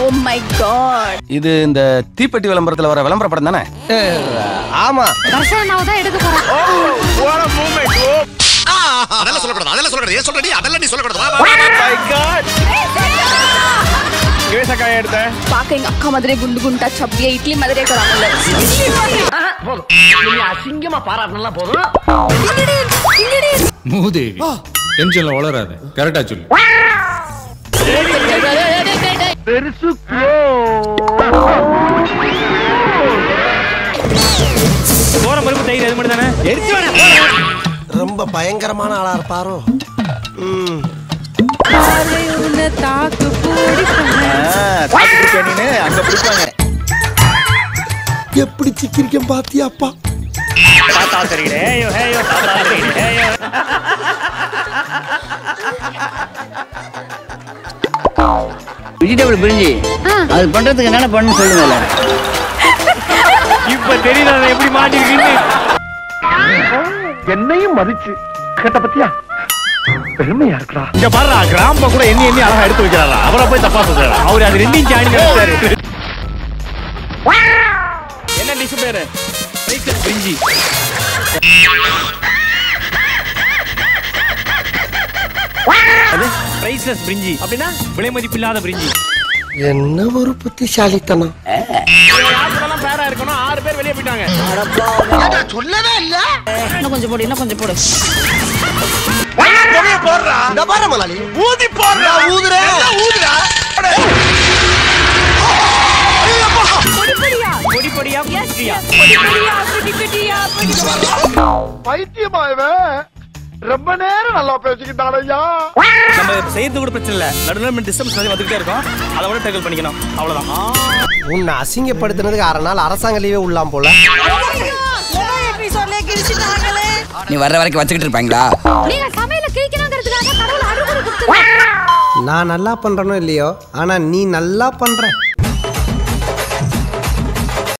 Oh my God இது இந்த தீப்பெட்டி விளம்பரத்துல வர விளம்பர படம் தானே ஆமா தர்ஷனாவை தான் எடுக்க போறேன் அதெல்லாம் சொல்லக்கூடாது அதெல்லாம் சொல்லக்கூடாது ஏன் சொல்றடி அதெல்லாம் நீ சொல்லக்கூடாது வா, வா, வா. எடுத்தேன் பாக்க எங்க அக்கா மாதிரி குண்டு குண்டா சப்பியா இட்லி மாதிரியே இருக்கிறாங்கல்ல போதும் நீ அசிங்கமா பாராட்டினா போதும் மூதேவி டென்ஷன்ல வளராத கரெக்டா சொல்லு பெருசு போற மறுப்பு தயிர் அது மட்டும் தானே ரொம்ப பயங்கரமான ஆளா இருப்பாரோ ம். அங்க பிடிப்பாங்க எப்படி சிக்கிரிக்கம் பாத்தியாப்பா தாத்தா தெரியுது ஏயோ ஏயோ தாத்தா தெரியுது ஏயோ வெஜிடபிள் பிரிஞ்சி அது பண்றதுக்கு என்னென்ன பண்ணு சொல்லுங்க எல்லாரும். இப்ப தெரியல அதை எப்படி மாட்டிருக்குன்னு என்னையும் மதிச்சு கேட்ட பத்தியா பெருமையா இருக்கா இங்க பாருடா கிராம்ப கூட எண்ணி எண்ணி அழகா எடுத்து வைக்கிறாரா அவரை போய் தப்பா சொல்றாரு அவர் அது ரெண்டையும் ஜாயின் பண்ணிட்டாரு என்ன டிஷ் பேரு பிரிஞ்சி அது பிரைஸ்லெஸ் பிரிஞ்சி அப்படின்னா விலை மதிப்பில்லாத பிரிஞ்சி என்ன ஒரு புத்திசாலித்தனம் யாருக்கெல்லாம் பேரா இருக்கணும் ஆறு பேர் வெளியே போயிட்டாங்க இன்னும் கொஞ்சம் போடு இன்னும் கொஞ்சம் போடு இந்த பாரு மலாலி ஊதி போடுறா ஊதுற ஊதுறா பொடி பொடியா பிரிஞ்சியா பைத்தியமா இவன் ரொம்ப நேரம் நல்லா பேசிக்கிட்டான் ஐயா நம்ம செய்யறது கூட பிரச்சனை இல்ல நடுவில் டிஸ்டன்ஸ் நிறைய வந்துகிட்டே இருக்கும் அதை கூட டேக்கிள் பண்ணிக்கணும் அவ்வளவுதான் உன்னை அசிங்கப்படுத்தினதுக்கு அரை நாள் அரசாங்க லீவே உள்ளாம் போல நீ வர்ற வரைக்கும் வச்சுக்கிட்டு இருப்பாங்களா நீங்க சமையல கிழிக்கணுங்கிறதுக்காக கடவுள் அறுவடை கொடுத்து நான் நல்லா பண்றேனோ இல்லையோ ஆனா நீ நல்லா பண்ற